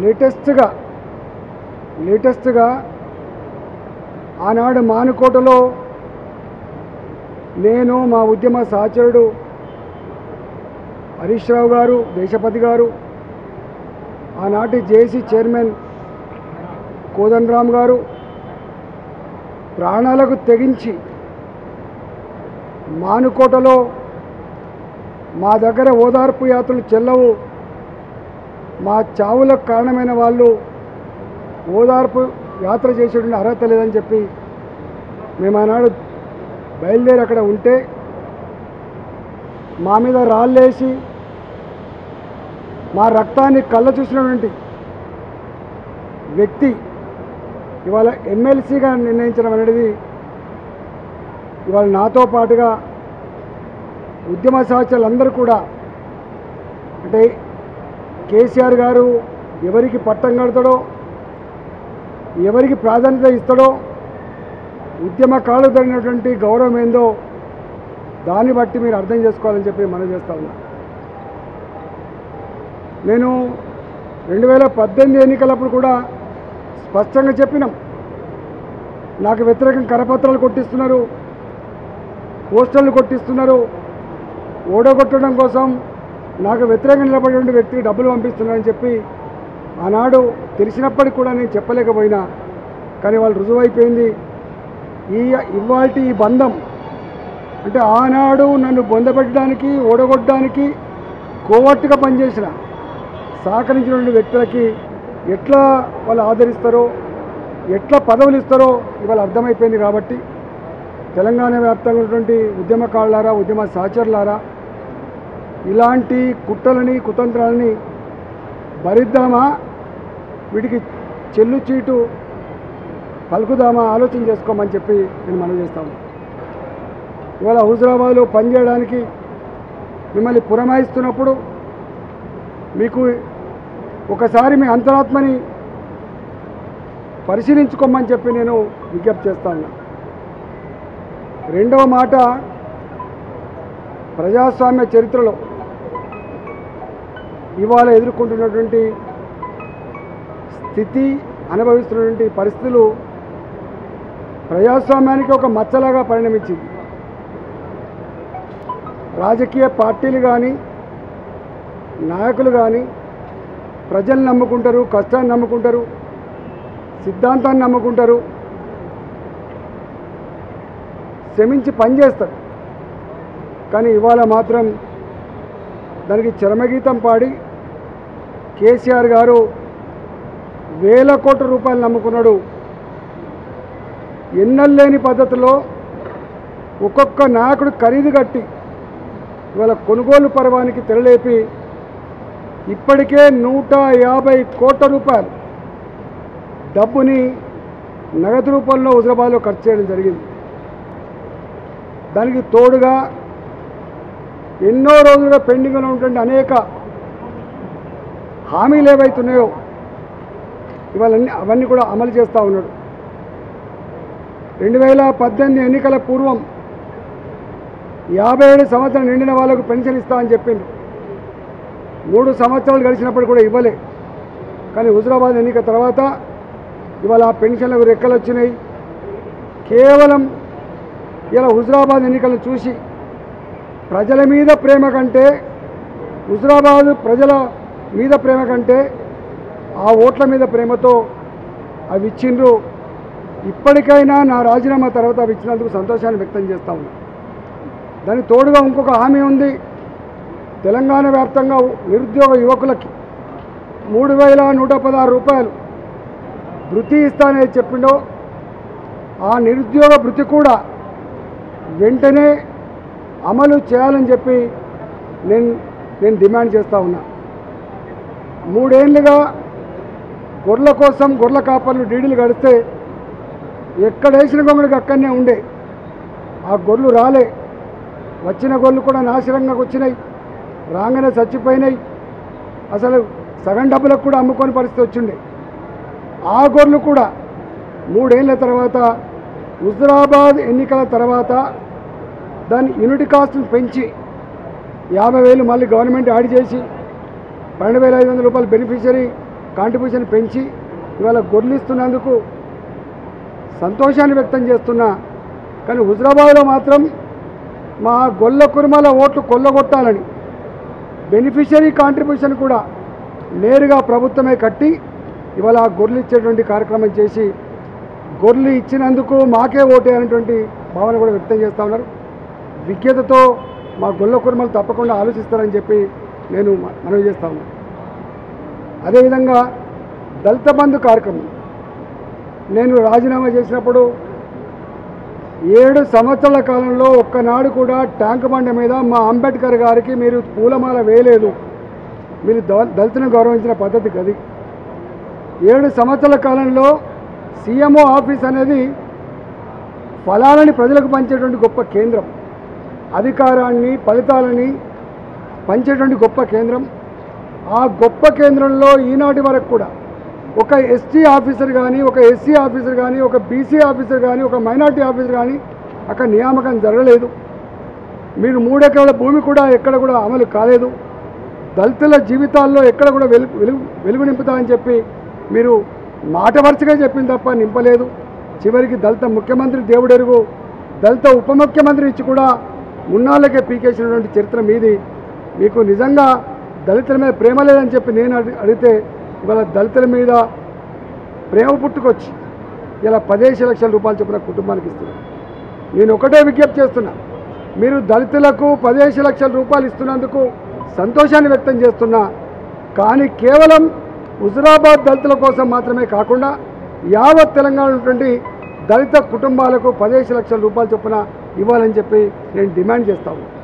లేటెస్ట్గా లేటెస్ట్గా ఆనాడు మానుకోటలో నేను మా ఉద్యమ సహచరుడు హరీష్ రావు గారు దేశపతి గారు ఆనాటి జేసీ చైర్మన్ కోదండరామ్ గారు ప్రాణాలకు తెగించి మానుకోటలో మా దగ్గర ఓదార్పు యాత్రలు చెల్లవు మా చావులకు కారణమైన వాళ్ళు ఓదార్పు యాత్ర చేసేటువంటి అర్హత లేదని చెప్పి మేము ఆనాడు బయలుదేరి అక్కడ ఉంటే మా మీద రాళ్ళేసి మా రక్తాన్ని కళ్ళ చూసినటువంటి వ్యక్తి ఇవాళ ఎమ్మెల్సీగా నిర్ణయించడం అనేది ఇవాళ నాతో పాటుగా ఉద్యమ సహచరులందరూ కూడా అంటే కేసీఆర్ గారు ఎవరికి పట్టం కడతాడో ఎవరికి ప్రాధాన్యత ఇస్తాడో ఉద్యమకాలకు తగినటువంటి గౌరవం ఏందో దాన్ని బట్టి మీరు అర్థం చేసుకోవాలని చెప్పి మనం చేస్తా ఉన్నా నేను రెండు వేల పద్దెనిమిది ఎన్నికలప్పుడు కూడా స్పష్టంగా చెప్పినాం నాకు వ్యతిరేకం కరపత్రాలు కొట్టిస్తున్నారు పోస్టర్లు కొట్టిస్తున్నారు ఓడగొట్టడం కోసం నాకు వ్యతిరేకంగా నిలబడిన వ్యక్తికి డబ్బులు పంపిస్తున్నారని చెప్పి ఆనాడు తెలిసినప్పటికి కూడా నేను చెప్పలేకపోయినా కానీ వాళ్ళు రుజువైపోయింది ఈ ఇవాల్టి ఈ బంధం అంటే ఆనాడు నన్ను బొందపెట్టడానికి ఓడగొట్టడానికి కోవట్టుగా పనిచేసిన సహకరించినటువంటి వ్యక్తులకి ఎట్లా వాళ్ళు ఆదరిస్తారో ఎట్లా పదవులు ఇస్తారో ఇవాళ అర్థమైపోయింది కాబట్టి తెలంగాణ వ్యాప్తంగా ఉన్నటువంటి ఉద్యమకారులారా ఉద్యమ సహచరులారా ఇలాంటి కుట్రలని కుతంత్రాలని భరిద్దామా వీటికి చెల్లు చీటు పలుకుదామా ఆలోచన చేసుకోమని చెప్పి నేను మనం చేస్తాను ఇవాళ హుజరాబాద్లో పనిచేయడానికి మిమ్మల్ని పురమాయిస్తున్నప్పుడు మీకు ఒకసారి మీ అంతరాత్మని పరిశీలించుకోమని చెప్పి నేను విజ్ఞప్తి చేస్తా ఉన్నా రెండవ మాట ప్రజాస్వామ్య చరిత్రలో ఇవాళ ఎదుర్కొంటున్నటువంటి స్థితి అనుభవిస్తున్నటువంటి పరిస్థితులు ప్రజాస్వామ్యానికి ఒక మచ్చలాగా పరిణమించింది రాజకీయ పార్టీలు కానీ నాయకులు కానీ ప్రజలు నమ్ముకుంటారు కష్టాన్ని నమ్ముకుంటారు సిద్ధాంతాన్ని నమ్ముకుంటారు శ్రమించి పనిచేస్తారు కానీ ఇవాళ మాత్రం దానికి చరమగీతం పాడి కేసీఆర్ గారు వేల కోట్ల రూపాయలు నమ్ముకున్నాడు ఎన్నల్లేని పద్ధతిలో ఒక్కొక్క నాయకుడు ఖరీదు కట్టి ఇవాళ కొనుగోలు పర్వానికి తెరలేపి ఇప్పటికే నూట యాభై కోట్ల రూపాయలు డబ్బుని నగదు రూపంలో హుజరాబాద్లో ఖర్చు చేయడం జరిగింది దానికి తోడుగా ఎన్నో రోజులుగా పెండింగ్లో ఉన్నటువంటి అనేక హామీలు ఏవైతున్నాయో ఇవాళ అన్ని అవన్నీ కూడా అమలు చేస్తూ ఉన్నాడు రెండు వేల పద్దెనిమిది ఎన్నికల పూర్వం యాభై ఏడు సంవత్సరాలు నిండిన వాళ్ళకు పెన్షన్ ఇస్తామని చెప్పిండు మూడు సంవత్సరాలు గడిచినప్పుడు కూడా ఇవ్వలే కానీ హుజరాబాద్ ఎన్నిక తర్వాత ఇవాళ ఆ పెన్షన్లకు రెక్కలు వచ్చినాయి కేవలం ఇలా హుజరాబాద్ ఎన్నికలను చూసి ప్రజల మీద ప్రేమ కంటే హుజరాబాద్ ప్రజల మీద ప్రేమ కంటే ఆ ఓట్ల మీద ప్రేమతో అవి ఇచ్చిండ్రు ఇప్పటికైనా నా రాజీనామా తర్వాత అవి ఇచ్చినందుకు సంతోషాన్ని వ్యక్తం చేస్తా ఉన్నా దానికి తోడుగా ఇంకొక హామీ ఉంది తెలంగాణ వ్యాప్తంగా నిరుద్యోగ యువకులకి మూడు వేల నూట పదహారు రూపాయలు వృత్తి ఇస్తానని చెప్పిండో ఆ నిరుద్యోగ వృత్తి కూడా వెంటనే అమలు చేయాలని చెప్పి నేను నేను డిమాండ్ చేస్తూ ఉన్నా మూడేళ్లుగా గొర్రెల కోసం గొర్రెల కాపర్లు డీడీలు గడిస్తే ఎక్కడ వేసిన గొంగడికి అక్కడనే ఉండే ఆ గొర్రెలు రాలే వచ్చిన గొర్రెలు కూడా నాశనంగా వచ్చినాయి రాగానే చచ్చిపోయినాయి అసలు సగం డబ్బులకు కూడా అమ్ముకొని పరిస్థితి వచ్చిండే ఆ గొర్రెలు కూడా మూడేళ్ల తర్వాత హుజరాబాద్ ఎన్నికల తర్వాత దాని యూనిట్ కాస్ట్ని పెంచి యాభై వేలు మళ్ళీ గవర్నమెంట్ యాడ్ చేసి పన్నెండు వేల ఐదు వందల రూపాయలు బెనిఫిషరీ కాంట్రిబ్యూషన్ పెంచి ఇవాళ గొర్రెలు ఇస్తున్నందుకు సంతోషాన్ని వ్యక్తం చేస్తున్నా కానీ హుజరాబాద్లో మాత్రం మా గొల్ల కుర్మల ఓట్లు కొల్లగొట్టాలని బెనిఫిషరీ కాంట్రిబ్యూషన్ కూడా నేరుగా ప్రభుత్వమే కట్టి ఇవాళ ఆ గొర్రెలు ఇచ్చేటువంటి కార్యక్రమం చేసి గొర్రెలు ఇచ్చినందుకు మాకే ఓటేయాలనేటువంటి భావన కూడా వ్యక్తం చేస్తూ ఉన్నారు విజ్ఞతతో మా గొల్ల కుర్మలు తప్పకుండా ఆలోచిస్తారని చెప్పి నేను మ- మనవి చేస్తా ఉన్నాను అదేవిధంగా దళిత బంధు కార్యక్రమం నేను రాజీనామా చేసినప్పుడు ఏడు సంవత్సరాల కాలంలో ఒక్కనాడు కూడా ట్యాంక్ బండ మీద మా అంబేద్కర్ గారికి మీరు పూలమాల వేయలేదు మీరు దళ- దళితులను గౌరవించిన పద్ధతి గది ఏడు సంవత్సరాల కాలంలో సీఎంఓ ఆఫీస్ అనేది ఫలాలని ప్రజలకు పంచేటువంటి గొప్ప కేంద్రం అధికారాన్ని ఫలితాలని పంచేటువంటి గొప్ప కేంద్రం ఆ గొప్ప కేంద్రంలో ఈనాటి వరకు కూడా ఒక ఎస్టీ ఆఫీసర్ కానీ ఒక ఎస్సీ ఆఫీసర్ కానీ ఒక బీసీ ఆఫీసర్ కానీ ఒక మైనార్టీ ఆఫీసర్ కానీ అక్కడ నియామకం జరగలేదు మీరు మూడెకరాల భూమి కూడా ఎక్కడ కూడా అమలు కాలేదు దళితుల జీవితాల్లో ఎక్కడ కూడా వెలుగు వెలుగు వెలుగు నింపుతామని చెప్పి మీరు మాట వరుసగా చెప్పింది తప్ప నింపలేదు చివరికి దళిత ముఖ్యమంత్రి దేవుడెరుగు దళిత ఉప ముఖ్యమంత్రి ఇచ్చి కూడా మున్నాళ్ళకే పీకేసినటువంటి చరిత్ర మీది మీకు నిజంగా దళితుల మీద ప్రేమ లేదని చెప్పి నేను అడి- అడిగితే ఇవాళ దళితుల మీద ప్రేమ పుట్టుకొచ్చి ఇలా పదిహేను లక్షల రూపాయలు చొప్పున కుటుంబానికి ఇస్తున్నారు నేను ఒకటే విజ్ఞప్తి చేస్తున్నా మీరు దళితులకు పదిహేను లక్షల రూపాయలు ఇస్తున్నందుకు సంతోషాన్ని వ్యక్తం చేస్తున్నా కానీ కేవలం హుజురాబాద్ దళితుల కోసం మాత్రమే కాకుండా యావత్ తెలంగాణ ఉన్నటువంటి దళిత కుటుంబాలకు పదిహేను లక్షల రూపాయలు చొప్పున ఇవ్వాలని చెప్పి నేను డిమాండ్ చేస్తాను